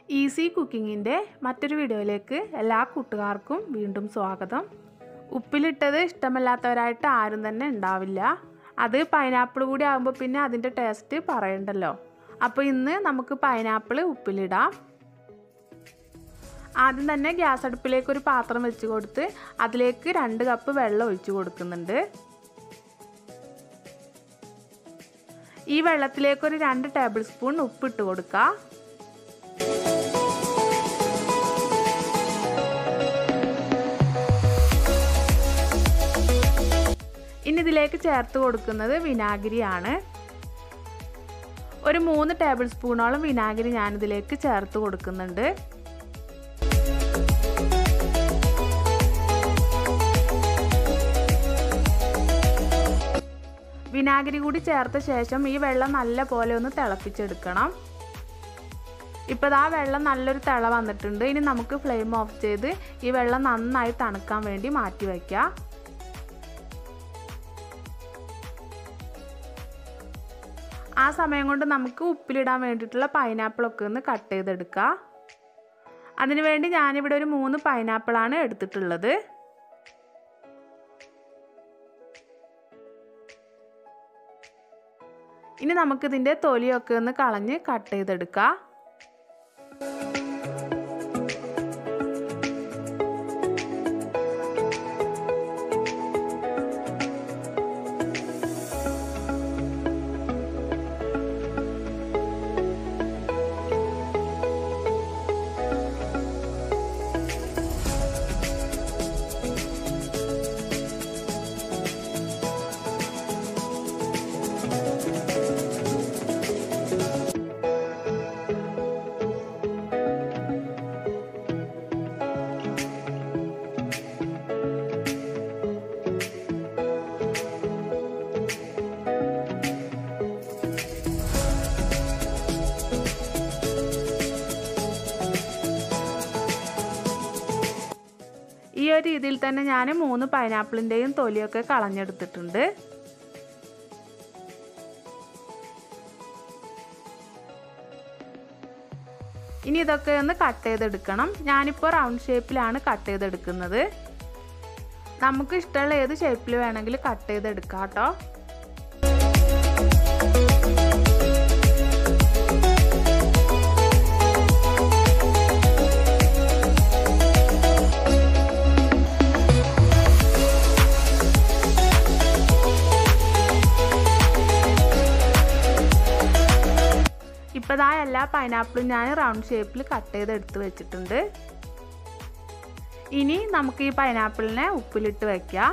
easy കുക്കിങ്ങിൻ്റെ മറ്റൊരു വീഡിയോയിലേക്ക് എല്ലാ കൂട്ടുകാർക്കും വീണ്ടും സ്വാഗതം ഉപ്പിലിട്ടത് ഇഷ്ടമല്ലാത്തവരായിട്ട് ആരും തന്നെ ഉണ്ടാവില്ല അത് പൈനാപ്പിൾ കൂടി ആകുമ്പോൾ പിന്നെ അതിൻ്റെ ടേസ്റ്റ് പറയണ്ടല്ലോ അപ്പോൾ ഇന്ന് നമുക്ക് പൈനാപ്പിൾ ഉപ്പിലിടാം ആദ്യം തന്നെ ഗ്യാസ് അടുപ്പിലേക്ക് ഒരു പാത്രം വെച്ച് കൊടുത്ത് അതിലേക്ക് രണ്ട് കപ്പ് വെള്ളം ഒഴിച്ചു കൊടുക്കുന്നുണ്ട് ഈ വെള്ളത്തിലേക്ക് ഒരു രണ്ട് ടേബിൾ സ്പൂൺ ഉപ്പിട്ട് കൊടുക്കുക ഇനി ഇതിലേക്ക് ചേർത്ത് കൊടുക്കുന്നത് വിനാഗിരിയാണ് ഒരു മൂന്ന് ടേബിൾ സ്പൂണോളം വിനാഗിരി ഞാനിതിലേക്ക് ചേർത്ത് കൊടുക്കുന്നുണ്ട് വിനാഗിരി കൂടി ചേർത്ത ശേഷം ഈ വെള്ളം നല്ല പോലെ ഒന്ന് തിളപ്പിച്ചെടുക്കണം ഇപ്പോൾ ആ വെള്ളം നല്ലൊരു തിള വന്നിട്ടുണ്ട് ഇനി നമുക്ക് ഫ്ലെയിം ഓഫ് ചെയ്ത് ഈ വെള്ളം നന്നായി തണുക്കാൻ വേണ്ടി മാറ്റി വയ്ക്കാം ആ സമയം കൊണ്ട് നമുക്ക് ഉപ്പിലിടാൻ വേണ്ടിയിട്ടുള്ള പൈനാപ്പിളൊക്കെ ഒന്ന് കട്ട് ചെയ്തെടുക്കുക അതിനുവേണ്ടി ഞാനിവിടെ ഒരു മൂന്ന് പൈനാപ്പിളാണ് എടുത്തിട്ടുള്ളത് ഇനി നമുക്കിതിൻ്റെ തൊലിയൊക്കെ ഒന്ന് കളഞ്ഞ് കട്ട് ചെയ്തെടുക്കാം ഈ ഒരു രീതിയിൽ തന്നെ ഞാൻ മൂന്ന് പൈനാപ്പിളിൻ്റെയും തൊലിയൊക്കെ കളഞ്ഞെടുത്തിട്ടുണ്ട് ഇനി ഇതൊക്കെ ഒന്ന് കട്ട് ചെയ്തെടുക്കണം ഞാനിപ്പോൾ റൗണ്ട് ഷേപ്പിലാണ് കട്ട് ചെയ്തെടുക്കുന്നത് നമുക്ക് ഇഷ്ടമുള്ള ഏത് ഷേപ്പിൽ വേണമെങ്കിൽ കട്ട് ചെയ്തെടുക്കാം കേട്ടോ ഇപ്പോൾ ആ എല്ലാ പൈനാപ്പിളും ഞാൻ റൗണ്ട് ഷേപ്പിൽ കട്ട് ചെയ്ത് എടുത്ത് വെച്ചിട്ടുണ്ട് ഇനി നമുക്ക് ഈ പൈനാപ്പിളിനെ ഉപ്പിലിട്ട് വയ്ക്കാം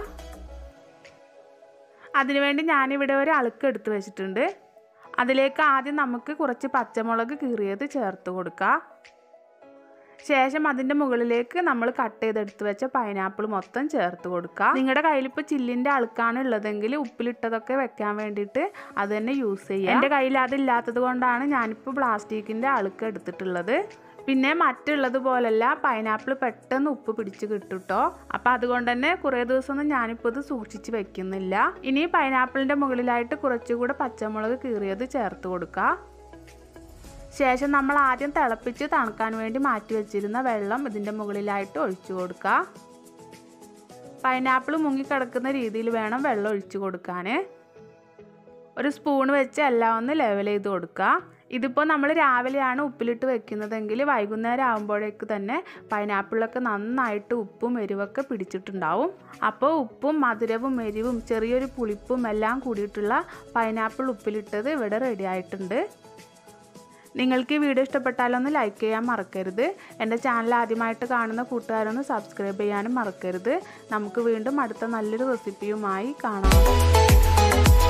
അതിനുവേണ്ടി ഞാനിവിടെ ഒരു അളുക്ക് എടുത്ത് വെച്ചിട്ടുണ്ട് അതിലേക്ക് ആദ്യം നമുക്ക് കുറച്ച് പച്ചമുളക് കീറിയത് ചേർത്ത് കൊടുക്കാം ശേഷം അതിൻ്റെ മുകളിലേക്ക് നമ്മൾ കട്ട് ചെയ്തെടുത്ത് വെച്ച പൈനാപ്പിൾ മൊത്തം ചേർത്ത് കൊടുക്കുക നിങ്ങളുടെ കയ്യിൽ ഇപ്പോൾ ചില്ലിൻ്റെ അളുക്കാണ് ഉള്ളതെങ്കിൽ ഉപ്പിലിട്ടതൊക്കെ വെക്കാൻ വേണ്ടിയിട്ട് അത് തന്നെ യൂസ് ചെയ്യുക എൻ്റെ കയ്യിൽ അതില്ലാത്തത് കൊണ്ടാണ് ഞാനിപ്പോൾ പ്ലാസ്റ്റിക്കിൻ്റെ അളുക്ക് എടുത്തിട്ടുള്ളത് പിന്നെ മറ്റുള്ളത് പോലല്ല പൈനാപ്പിൾ പെട്ടെന്ന് ഉപ്പ് പിടിച്ച് കിട്ടും കേട്ടോ അപ്പം അതുകൊണ്ട് തന്നെ കുറേ ദിവസമൊന്നും ഞാനിപ്പോൾ ഇത് സൂക്ഷിച്ച് വെക്കുന്നില്ല ഇനി പൈനാപ്പിളിൻ്റെ മുകളിലായിട്ട് കുറച്ചുകൂടെ പച്ചമുളക് കീറിയത് ചേർത്ത് കൊടുക്കുക ശേഷം നമ്മൾ ആദ്യം തിളപ്പിച്ച് തണുക്കാൻ വേണ്ടി മാറ്റി വെച്ചിരുന്ന വെള്ളം ഇതിൻ്റെ മുകളിലായിട്ട് ഒഴിച്ചു കൊടുക്കുക പൈനാപ്പിൾ മുങ്ങിക്കിടക്കുന്ന രീതിയിൽ വേണം വെള്ളം ഒഴിച്ചു കൊടുക്കാൻ ഒരു സ്പൂൺ വെച്ച് എല്ലാം ഒന്ന് ലെവൽ ചെയ്ത് കൊടുക്കുക ഇതിപ്പോൾ നമ്മൾ രാവിലെയാണ് ഉപ്പിലിട്ട് വെക്കുന്നതെങ്കിൽ വൈകുന്നേരം ആകുമ്പോഴേക്ക് തന്നെ പൈനാപ്പിളൊക്കെ നന്നായിട്ട് ഉപ്പും എരിവൊക്കെ പിടിച്ചിട്ടുണ്ടാവും അപ്പോൾ ഉപ്പും മധുരവും എരിവും ചെറിയൊരു പുളിപ്പും എല്ലാം കൂടിയിട്ടുള്ള പൈനാപ്പിൾ ഉപ്പിലിട്ടത് ഇവിടെ റെഡി ആയിട്ടുണ്ട് നിങ്ങൾക്ക് ഈ വീഡിയോ ഇഷ്ടപ്പെട്ടാലൊന്ന് ലൈക്ക് ചെയ്യാൻ മറക്കരുത് എൻ്റെ ചാനൽ ആദ്യമായിട്ട് കാണുന്ന കൂട്ടുകാരൊന്ന് സബ്സ്ക്രൈബ് ചെയ്യാനും മറക്കരുത് നമുക്ക് വീണ്ടും അടുത്ത നല്ലൊരു റെസിപ്പിയുമായി കാണാം